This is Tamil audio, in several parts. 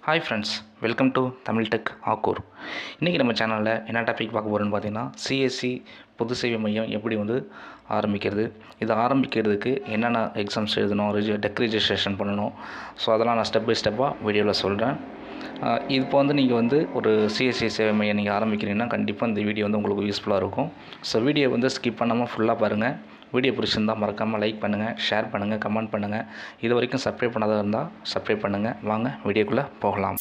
hi friends welcome to Tamil tech Akkur இன்றைக்கி நம்ம சேனலில் என்ன டாபிக் பார்க்க போகிறோன்னு பார்த்தீங்கன்னா சிஎஸ்சி பொது சேவை மையம் எப்படி வந்து ஆரம்பிக்கிறது இது ஆரம்பிக்கிறதுக்கு என்னென்ன எக்ஸாம்ஸ் எழுதணும் ரிஜி டெக் ரிஜிஸ்ட்ரேஷன் பண்ணணும் ஸோ அதெல்லாம் நான் ஸ்டெப் பை ஸ்டெப்பாக வீடியோவில் சொல்கிறேன் இப்போ வந்து நீங்கள் வந்து ஒரு சிஎஸ்சி சேவை மையம் நீங்கள் ஆரம்பிக்கிறீங்கன்னா கண்டிப்பாக இந்த வீடியோ வந்து உங்களுக்கு யூஸ்ஃபுல்லாக இருக்கும் ஸோ வீடியோ வந்து ஸ்கிப் பண்ணாமல் ஃபுல்லாக பாருங்கள் வீடியோ பிடிச்சிருந்தால் மறக்காமல் லைக் பண்ணுங்கள் ஷேர் பண்ணுங்கள் கமெண்ட் பண்ணுங்கள் இது வரைக்கும் சப்ஸ்கிரைப் பண்ணாத இருந்தால் சப்ஸ்கிரைப் பண்ணுங்கள் வாங்க வீடியோக்குள்ளே போகலாம்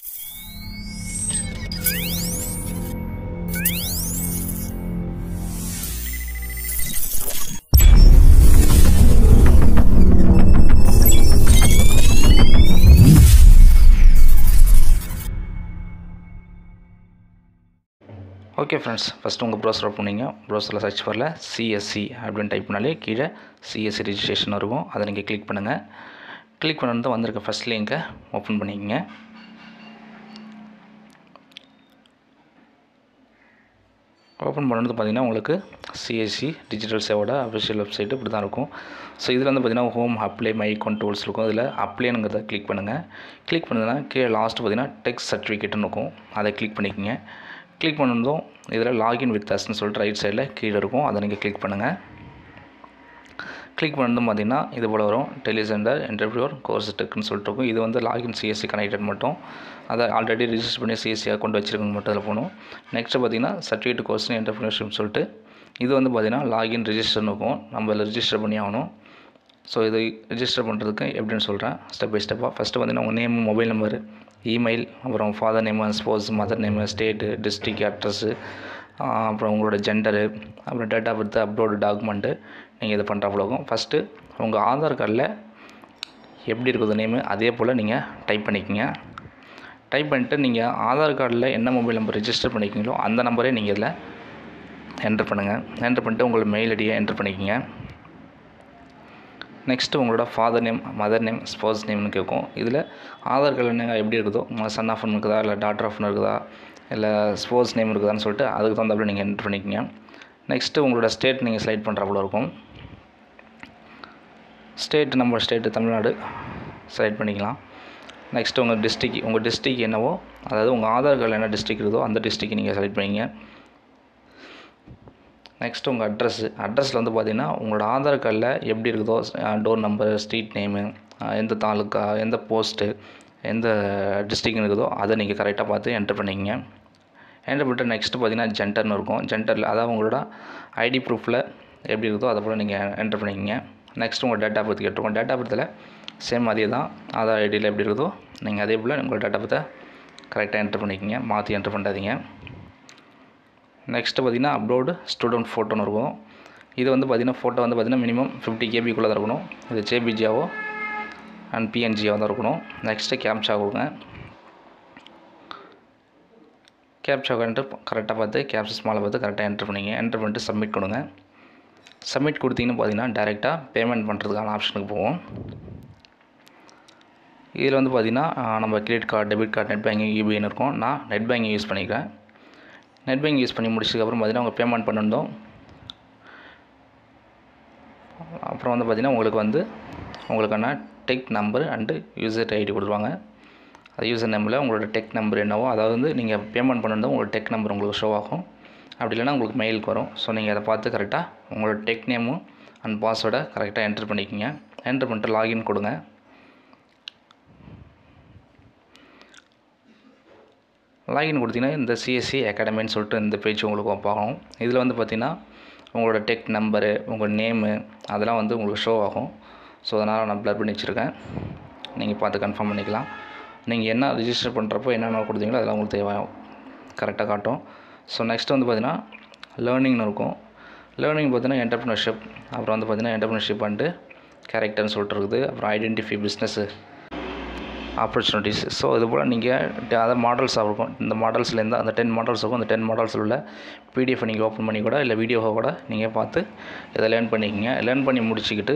ஓகே ஃப்ரெண்ட்ஸ் ஃபஸ்ட்டு உங்கள் ப்ரௌசர் போனீங்க ப்ரௌசரில் சர்ச் பண்ணல சிஎஸ்சி அப்படின்னு டைப் பண்ணாலே கீழே சிஎஸ்சி ரெஜிஸ்ட்ரேஷன் இருக்கும் அதை நீங்கள் கிளிக் பண்ணுங்கள் கிளிக் பண்ணது வந்திருக்க ஃபஸ்ட் லிங்கை ஓப்பன் பண்ணிக்கங்க ஓப்பன் பண்ணது பார்த்தீங்கன்னா உங்களுக்கு சிஎஸ்சி டிஜிட்டல் சேவோட அஃபிஷியல் வெப்சைட் இப்படி தான் இருக்கும் ஸோ இதில் வந்து பார்த்தீங்கன்னா home apply my account tools இருக்கும் அதில் அப்ளைனுங்கிறத கிளிக் பண்ணுங்கள் கிளிக் பண்ணதுன்னா கீழே லாஸ்ட்டு பார்த்தீங்கன்னா டெக்ஸ்ட் சர்டிஃபிகேட்னு இருக்கும் அதை கிளிக் பண்ணிக்கோங்க கிளிக் பண்ணதும் இதில் லாகின் வித் அஸ்ன்னு சொல்லிட்டு ரைட் சைடில் கீழே இருக்கும் அதை நீங்கள் கிளிக் பண்ணுங்கள் கிளிக் பண்ணதும் பார்த்தீங்கன்னா இது போல் வரும் டெலிசென்டர் இன்டர்வியூர் கோர்ஸ் டெக்குன்னு சொல்லிட்டு இருக்கும் இது வந்து லாகின் சிஎஸ்சி கனெக்டட் மட்டும் அதை ஆல்ரெடி ரிஜிஸ்டர் பண்ணி சிஎஸ்சி அக்கௌண்ட் வச்சுருக்கவங்க மட்டும் அதில் போகணும் நெக்ஸ்ட்டு பார்த்தீங்கன்னா சர்டிஃபிகேட் கோர்ஸ் என்டர்பிரினர்ஷிப் சொல்லிட்டு இது வந்து பார்த்தீங்கன்னா லாகின் ரிஜிஸ்டர்னு இருக்கும் நம்ம அதில் ரிஜிஸ்டர் பண்ணி ஆகணும் ஸோ இது ரிஜிஸ்டர் பண்ணுறதுக்கு எப்படின்னு சொல்கிறேன் ஸ்டெப் பை ஸ்டெப்பாக ஃபஸ்ட்டு பார்த்தீங்கன்னா உங்கள் நேம் மொபைல் நம்பர் இமெயில் அப்புறம் father name spouse mother name state district address அப்புறம் உங்களோட ஜெண்டரு அப்புறம் date of birth upload document நீங்கள் இது பண்ணுறாப்புல இருக்கும் ஃபஸ்ட்டு உங்கள் ஆதார் கார்டில் எப்படி இருக்குது நேமு அதே போல் நீங்கள் டைப் பண்ணிக்கோங்க டைப் பண்ணிட்டு நீங்கள் ஆதார் கார்டில் என்ன மொபைல் நம்பர் ரிஜிஸ்டர் பண்ணிக்கிங்களோ அந்த நம்பரே நீங்கள் இதில் என்ட்ரு பண்ணுங்கள் என்ட்ரு பண்ணிட்டு உங்களோட மெயில் ஐடியை என்ட்ரு பண்ணிக்கோங்க நெக்ஸ்ட்டு உங்களோட father name mother name spouse நேம்னு கேட்கும் இதில் ஆதார் கார்டில் எப்படி இருக்குதோ உங்கள் சன் ஆஃப்னு இருக்குதா இல்லை டாட்டர் ஆஃப்னு இருக்குதா இல்லை ஸ்போர்ட்ஸ் நேம் இருக்குதான்னு சொல்லிட்டு அதுக்கு தகுந்தாப்புல நீங்கள் என்ட்ரு பண்ணிக்கோங்க நெக்ஸ்ட்டு உங்களோட ஸ்டேட் நீங்கள் செலக்ட் பண்ணுறாப்புல இருக்கும் ஸ்டேட் நம்ம ஸ்டேட்டு தமிழ்நாடு செலக்ட் பண்ணிக்கலாம் நெக்ஸ்ட்டு உங்கள் டிஸ்ட்ரிக் உங்கள் டிஸ்ட்ரிக் என்னவோ அதாவது உங்கள் ஆதார் கார்டில் என்ன டிஸ்ட்ரிக் இருக்குதோ அந்த டிஸ்ட்ரிக் நீங்கள் செலக்ட் பண்ணிங்க நெக்ஸ்ட்டு உங்கள் அட்ரஸ்ஸு அட்ரஸில் வந்து பார்த்தீங்கன்னா உங்களோட ஆதார் கார்டில் எப்படி இருக்குதோ டோர் நம்பர் ஸ்ட்ரீட் நேமு எந்த தாலுக்கா எந்த போஸ்ட்டு எந்த டிஸ்ட்ரிக்னு இருக்குதோ அதை நீங்கள் கரெக்டாக பார்த்து என்ட்ரு பண்ணிக்கங்க என்ட்ரு பண்ணிட்டு நெக்ஸ்ட்டு பார்த்தீங்கன்னா ஜென்டர்னு இருக்கும் ஜென்டரில் அதாவது உங்களோட ஐடி ப்ரூஃபில் எப்படி இருக்குதோ அதை போல் நீங்கள் என்ட்ரு பண்ணிக்கங்க நெக்ஸ்ட்டு உங்கள் டேட் ஆஃப் பர்த் கேட்டிருக்கோம் டேட் ஆஃப் பர்த்தில் சேம் அதே தான் ஆதார் ஐடியில் எப்படி இருக்குதோ நீங்கள் அதே போல் உங்களோட டேட் ஆஃப் பர்த்தை கரெக்டாக என்ட்ரு பண்ணிக்கங்க மாற்றி என்ட்ரு பண்ணாதீங்க நெக்ஸ்ட்டு பார்த்திங்கன்னா அப்லோடு ஸ்டூடெண்ட் ஃபோட்டோன்னு இருக்கும் இது வந்து பார்த்திங்கன்னா ஃபோட்டோ வந்து பார்த்திங்கன்னா மினிமம் ஃபிஃப்டி கேபிக்குள்ளே தான் இருக்கணும் இது ஜேபிஜியாவோ அண்ட் பிஎன்ஜியாவோ தான் இருக்கணும் நெக்ஸ்ட்டு கேப்சா கொடுங்க கேப்சா வந்துட்டு கரெக்டாக பார்த்து கேப்சா ஸ்மாலை பார்த்து கரெக்டாக என்ட்ரு பண்ணிங்க என்ட்ரு பண்ணிட்டு சப்மிட் கொடுங்க சப்மிட் கொடுத்தீங்கன்னு பார்த்தீங்கன்னா டேரெக்டாக பேமெண்ட் பண்ணுறதுக்கான ஆப்ஷனுக்கு போவோம் இதில் வந்து பார்த்திங்கன்னா நம்ம credit card debit card net banking யூபிஐன்னு இருக்கும் நான் நெட் பேங்கிங் யூஸ் பண்ணிக்கிறேன் நெட் பேங்கிங் யூஸ் பண்ணி முடிச்சதுக்கப்புறம் பார்த்தீங்கன்னா உங்கள் பேமெண்ட் பண்ணிருந்தோம் அப்புறம் வந்து பார்த்திங்கன்னா உங்களுக்கு வந்து உங்களுக்கான tech number and user ID கொடுத்துருவாங்க அது யூசர் நேமில் உங்களோட டெக் நம்பர் என்னவோ அதாவது வந்து நீங்கள் பேமெண்ட் பண்ணிருந்தோம் உங்களோட டெக் நம்பர் உங்களுக்கு ஷோ ஆகும் அப்படி இல்லைனா உங்களுக்கு மெயிலுக்கு வரும் ஸோ நீங்கள் அதை பார்த்து கரெக்டாக உங்களோட டெக் நேமும் அண்ட் பாஸ்வேர்டை கரெக்டாக என்ட்ரு பண்ணிக்கோங்க என்ட்ரு பண்ணிட்டு லாகின் கொடுங்க லாகின் கொடுத்தீங்கன்னா இந்த சிஎஸ்சி அகாடமின்னு சொல்லிட்டு இந்த பேஜ் உங்களுக்கு ஓப்பன் ஆகும் இதில் வந்து பார்த்திங்கன்னா உங்களோட டெக் நம்பரு உங்கள் நேமு அதெல்லாம் வந்து உங்களுக்கு ஷோ ஆகும் ஸோ அதனால் நான் ப்ளர் பண்ணி வச்சுருக்கேன் நீங்கள் பார்த்து கன்ஃபார்ம் பண்ணிக்கலாம் நீங்கள் என்ன ரிஜிஸ்டர் பண்ணுறப்போ என்னென்ன கொடுத்தீங்களோ அதெல்லாம் உங்களுக்கு தேவை கரெக்டாக காட்டும் ஸோ நெக்ஸ்ட் வந்து பார்த்திங்கன்னா லேர்னிங்னு இருக்கும் லேர்னிங் பார்த்தீங்கன்னா என்டர்ப்ரினர்ஷிப் அப்புறம் வந்து பார்த்திங்கன்னா என்டர்ப்ரினர்ஷிப் அண்டு கேரக்டர்னு சொல்லிட்டு இருக்குது அப்புறம் ஐடென்டிஃபை பிஸ்னஸ்ஸு ஆப்பர்ச்சுனிட்டிஸ் ஸோ இது போல் நீங்கள் அதாவது மாடல்ஸாக இருக்கும் இந்த மாடல்ஸ்லேருந்து அந்த டென் மாடல்ஸ் இருக்கும் அந்த டென் மாடல்ஸில் உள்ள பிடிஎஃப் நீங்கள் ஓப்பன் பண்ணி கூட இல்லை வீடியோவை கூட நீங்கள் பார்த்து இதை லேர்ன் பண்ணிக்கோங்க லேர்ன் பண்ணி முடிச்சுக்கிட்டு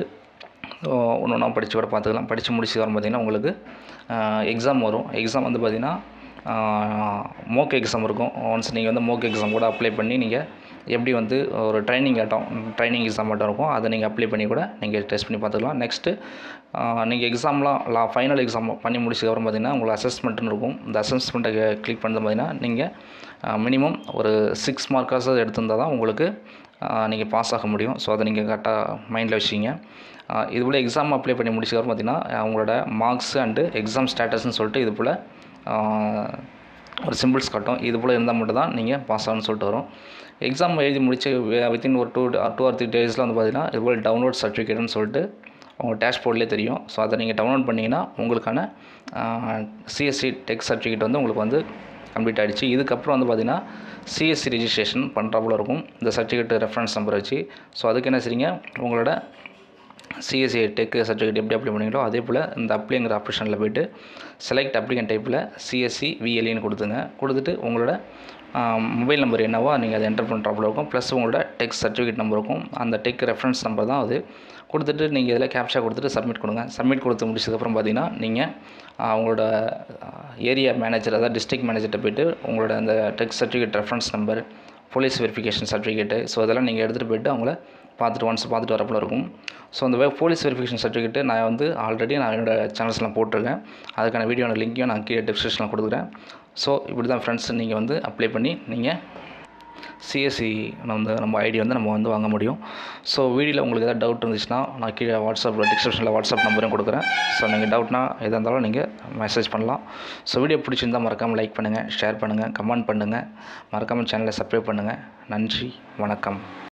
ஒன்று ஒன்றா படித்து கூட பார்த்துக்கலாம் படித்து முடிச்சு வரும் பார்த்திங்கன்னா உங்களுக்கு எக்ஸாம் வரும் எக்ஸாம் வந்து பார்த்திங்கன்னா மோக் எக்ஸாம் இருக்கும் ஒன்ஸ் நீங்கள் வந்து மோக் எக்ஸாம் கூட அப்ளை பண்ணி நீங்கள் எப்படி வந்து ஒரு ட்ரைனிங் ஆட்டம் ட்ரைனிங் எக்ஸாம் மட்டும் இருக்கும் அதை நீங்கள் அப்ளை பண்ணி கூட நீங்கள் டெஸ்ட் பண்ணி பார்த்துக்கலாம் நெக்ஸ்ட்டு நீங்கள் எக்ஸாம்லாம் லா ஃபைனல் எக்ஸாம் பண்ணி முடிச்சதுக்கப்புறம் பார்த்தீங்கன்னா உங்களுக்கு அசஸ்மெண்ட்டுன்னு இருக்கும் இந்த அசஸ்மெண்ட்டை கிளிக் பண்ணது பார்த்தீங்கன்னா நீங்கள் மினிமம் ஒரு சிக்ஸ் மார்க்காவது எடுத்திருந்தால் தான் உங்களுக்கு நீங்கள் பாஸ் ஆக முடியும் ஸோ அதை நீங்கள் கரெக்டாக மைண்டில் வச்சிங்க இது போல் எக்ஸாம் அப்ளை பண்ணி முடிச்சதுக்கப்புறம் பார்த்தீங்கன்னா உங்களோட மார்க்ஸ் அண்டு எக்ஸாம் ஸ்டேட்டஸ்னு சொல்லிட்டு இது போல் ஒரு சிம்பிள்ஸ் காட்டும் இது போல் இருந்தால் மட்டும் தான் நீங்கள் பாஸ் ஆகணும்னு சொல்லிட்டு வரும் எக்ஸாம் எழுதி முடிச்சு வித்தின் ஒரு டூ டூ ஆர் த்ரீ டேஸில் வந்து பார்த்தீங்கன்னா இது போல் டவுன்லோட் சர்டிஃபிகேட்னு சொல்லிட்டு உங்கள் டேஷ்போர்ட்லேயே தெரியும் ஸோ அதை நீங்கள் டவுன்லோட் பண்ணிங்கன்னா உங்களுக்கான சிஎஸ்சி டெக் சர்டிஃபிகேட் வந்து உங்களுக்கு வந்து கம்ப்ளீட் ஆகிடுச்சு இதுக்கப்புறம் வந்து பார்த்திங்கன்னா சிஎஸ்சி ரிஜிஸ்ட்ரேஷன் பண்ணுறாப்புல இருக்கும் இந்த சர்டிஃபிகேட் ரெஃபரன்ஸ் நம்பர் வச்சு ஸோ அதுக்கு என்ன செய்றீங்க உங்களோட சிஎஸ்சி டெக் சர்டிஃபிகேட் எப்படி அப்ளை பண்ணீங்களோ அதே போல் இந்த அப்ளைங்கிற ஆப்ஷனில் போய்ட்டு செலக்ட் அப்ளிகன் டைப்பில் சிஎஸ்சி விஎல்இன்னு கொடுத்துங்க கொடுத்துட்டு உங்களோட மொபைல் நம்பர் என்னவோ நீங்கள் அதை என்டர் பண்ணுறாப்புல இருக்கும் ப்ளஸ் உங்களோட டெக் சர்டிஃபிகேட் நம்பர் இருக்கும் அந்த டெக் ரெஃபரன்ஸ் நம்பர் தான் அது கொடுத்துட்டு நீங்கள் இதில் கேப்ஷா கொடுத்துட்டு சப்மிட் கொடுங்க சப்மிட் கொடுத்து முடிச்சதுக்கப்புறம் பார்த்தீங்கன்னா நீங்கள் உங்களோட ஏரியா மேனேஜர் அதாவது டிஸ்ட்ரிக்ட் மேனேஜர்கிட்ட போய்ட்டு உங்களோட அந்த tech certificate reference number police verification certificate so இதெல்லாம் நீங்கள் எடுத்துகிட்டு போய்ட்டு அவங்கள பார்த்துட்டு ஒன்ஸ் பார்த்துட்டு வரப்போ இருக்கும் ஸோ அந்த போலீஸ் வெரிஃபிகேஷன் சர்டிஃபிகேட்டு நான் வந்து ஆல்ரெடி நான் என்னோடய சேனல்ஸ்லாம் போட்டிருக்கேன் அதுக்கான வீடியோட லிங்க்கையும் நான் கீழே டிஸ்கிரிப்ஷனில் கொடுக்குறேன் ஸோ இப்படி தான் ஃப்ரெண்ட்ஸ் நீங்கள் வந்து அப்ளை பண்ணி நீங்கள் சிஎஸ்சி வந்து நம்ம ஐடி வந்து நம்ம வந்து வாங்க முடியும் ஸோ வீடியோவில் உங்களுக்கு எதாவது டவுட் இருந்துச்சுன்னா நான் கீழே வாட்ஸ்அப்பில் டிஸ்கிரிப்ஷனில் வாட்ஸ்அப் நம்பரும் கொடுக்குறேன் ஸோ நீங்கள் டவுட்னா எதாக இருந்தாலும் நீங்கள் மெசேஜ் பண்ணலாம் ஸோ வீடியோ பிடிச்சிருந்தால் மறக்காமல் லைக் பண்ணுங்கள் ஷேர் பண்ணுங்கள் கமெண்ட் பண்ணுங்கள் மறக்காமல் சேனலை சப்ஸ்கிரைப் பண்ணுங்கள் நன்றி வணக்கம்